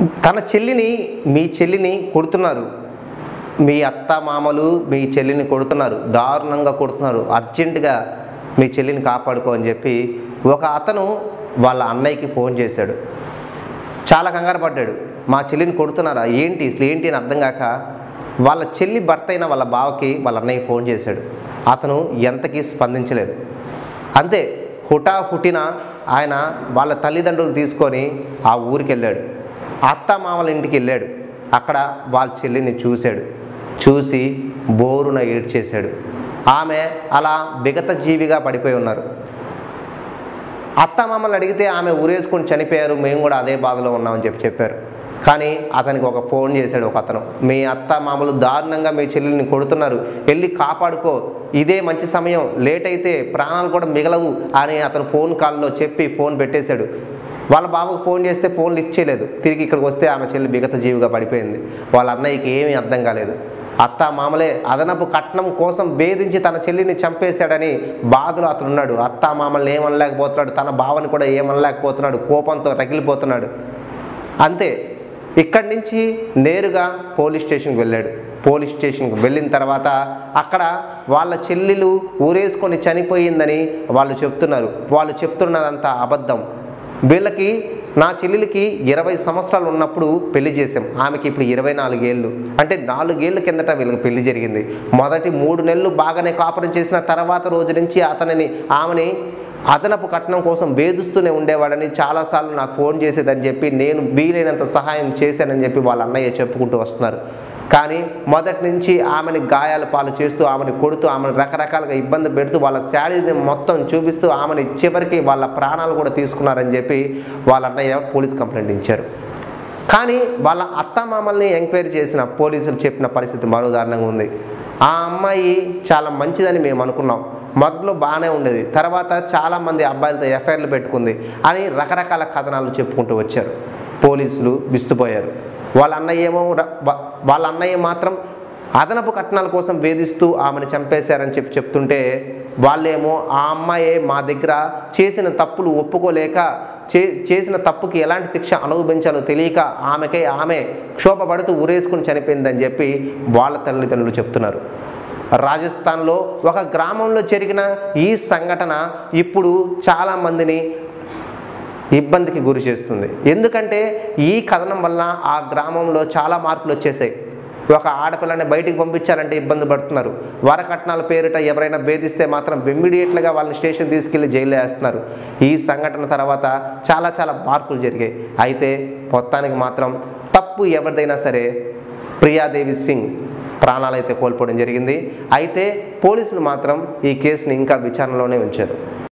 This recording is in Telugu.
తన చెల్లిని మీ చెల్లిని కొడుతున్నారు మీ అత్త మామలు మీ చెల్లిని కొడుతున్నారు దారుణంగా కొడుతున్నారు అర్జెంటుగా మీ చెల్లిని కాపాడుకో అని చెప్పి ఒక అతను వాళ్ళ అన్నయ్యకి ఫోన్ చేశాడు చాలా కంగారు పడ్డాడు మా చెల్లిని కొడుతున్నారా ఏంటి అసలు ఏంటి అని అర్థం కాక వాళ్ళ చెల్లి భర్త అయిన వాళ్ళ బావకి వాళ్ళ అన్నయ్య ఫోన్ చేశాడు అతను ఎంతకీ స్పందించలేదు అంతే హుటా హుటిన ఆయన వాళ్ళ తల్లిదండ్రులు తీసుకొని ఆ ఊరికి వెళ్ళాడు అత్త మామల ఇంటికి వెళ్ళాడు అక్కడ వాళ్ళ చెల్లిని చూశాడు చూసి బోరున ఏడ్చేశాడు ఆమె అలా విగత జీవిగా పడిపోయి ఉన్నారు అత్త మామల్ని అడిగితే ఆమె ఊరేసుకొని చనిపోయారు మేము కూడా అదే బాధలో ఉన్నామని చెప్పి చెప్పారు కానీ అతనికి ఒక ఫోన్ చేశాడు ఒక అతను మీ అత్త మామలు దారుణంగా మీ చెల్లెల్ని కొడుతున్నారు వెళ్ళి కాపాడుకో ఇదే మంచి సమయం లేట్ అయితే ప్రాణాలు కూడా మిగలవు అని అతను ఫోన్ కాల్లో చెప్పి ఫోన్ పెట్టేశాడు వాళ్ళ బాబుకు ఫోన్ చేస్తే ఫోన్ లిఫ్ట్ చేయలేదు తిరిగి ఇక్కడికి వస్తే ఆమె చెల్లి బిగత జీవిగా పడిపోయింది వాళ్ళ అన్నయ్యకి ఏమీ అర్థం కాలేదు అత్త మామలే అదనపు కట్నం కోసం వేధించి తన చెల్లిని చంపేశాడని బాధలో అతను ఉన్నాడు అత్త మామల్ని ఏమనలేకపోతున్నాడు తన భావని కూడా ఏమనలేకపోతున్నాడు కోపంతో రగిలిపోతున్నాడు అంతే ఇక్కడి నుంచి నేరుగా పోలీస్ స్టేషన్కి వెళ్ళాడు పోలీస్ స్టేషన్కి వెళ్ళిన తర్వాత అక్కడ వాళ్ళ చెల్లెలు ఊరేసుకొని చనిపోయిందని వాళ్ళు చెప్తున్నారు వాళ్ళు చెప్తున్నదంతా అబద్ధం వీళ్ళకి నా చెల్లెలికి ఇరవై సంవత్సరాలు ఉన్నప్పుడు పెళ్లి చేసాం ఆమెకి ఇప్పుడు ఇరవై నాలుగేళ్ళు అంటే నాలుగేళ్ల కిందట వీళ్ళకి పెళ్లి జరిగింది మొదటి మూడు నెలలు బాగానే కాపురం చేసిన తర్వాత రోజు నుంచి అతనిని ఆమెని అదనపు కట్నం కోసం వేధిస్తూనే ఉండేవాడని చాలాసార్లు నాకు ఫోన్ చేసేదని చెప్పి నేను వీలైనంత సహాయం చేశానని చెప్పి వాళ్ళ అన్నయ్య చెప్పుకుంటూ వస్తున్నారు కానీ మొదటి నుంచి ఆమెని గాయాల పాలు చేస్తూ ఆమెని కొడుతూ ఆమెను రకరకాలుగా ఇబ్బంది పెడుతూ వాళ్ళ శాడిజం మొత్తం చూపిస్తూ ఆమెని చివరికి వాళ్ళ ప్రాణాలు కూడా తీసుకున్నారని చెప్పి వాళ్ళ అన్నయ్య పోలీస్ కంప్లైంట్ ఇచ్చారు కానీ వాళ్ళ అత్తమామల్ని ఎంక్వైరీ చేసిన పోలీసులు చెప్పిన పరిస్థితి మరో దారుణంగా ఉంది ఆ అమ్మాయి చాలా మంచిదని మేము అనుకున్నాం మొదట్లో బాగానే ఉండేది తర్వాత చాలామంది అబ్బాయిలతో ఎఫ్ఐఆర్లు పెట్టుకుంది అని రకరకాల కథనాలు చెప్పుకుంటూ వచ్చారు పోలీసులు విస్తుపోయారు వాళ్ళ అన్నయ్య ఏమో ర- వా- వాళ్ళ అన్నయ్య మాత్రం అదనపు కట్నాల కోసం వేధిస్తూ ఆమెను చంపేశారని చెప్పి చెప్తుంటే వాళ్ళేమో ఆ అమ్మాయే మా దగ్గర చేసిన తప్పులు ఒప్పుకోలేక చే చేసిన తప్పుకి ఎలాంటి శిక్ష అనుభవించాలో తెలియక ఆమెకే ఆమె క్షోభపడుతూ ఊరేసుకుని చనిపోయిందని చెప్పి వాళ్ళ తల్లిదండ్రులు చెప్తున్నారు రాజస్థాన్లో ఒక గ్రామంలో జరిగిన ఈ సంఘటన ఇప్పుడు చాలామందిని ఇబ్బందికి గురి చేస్తుంది ఎందుకంటే ఈ కథనం వల్ల ఆ గ్రామంలో చాలా మార్పులు వచ్చేసాయి ఒక ఆడపిల్లని బయటికి పంపించాలంటే ఇబ్బంది పడుతున్నారు వరకట్నాల పేరిట ఎవరైనా భేదిస్తే మాత్రం ఇమ్మీడియట్లుగా వాళ్ళని స్టేషన్ తీసుకెళ్లి జైల్లో వేస్తున్నారు ఈ సంఘటన తర్వాత చాలా చాలా మార్పులు జరిగాయి అయితే మొత్తానికి మాత్రం తప్పు ఎవరిదైనా సరే ప్రియాదేవి సింగ్ ప్రాణాలైతే కోల్పోవడం జరిగింది అయితే పోలీసులు మాత్రం ఈ కేసుని ఇంకా విచారణలోనే ఉంచారు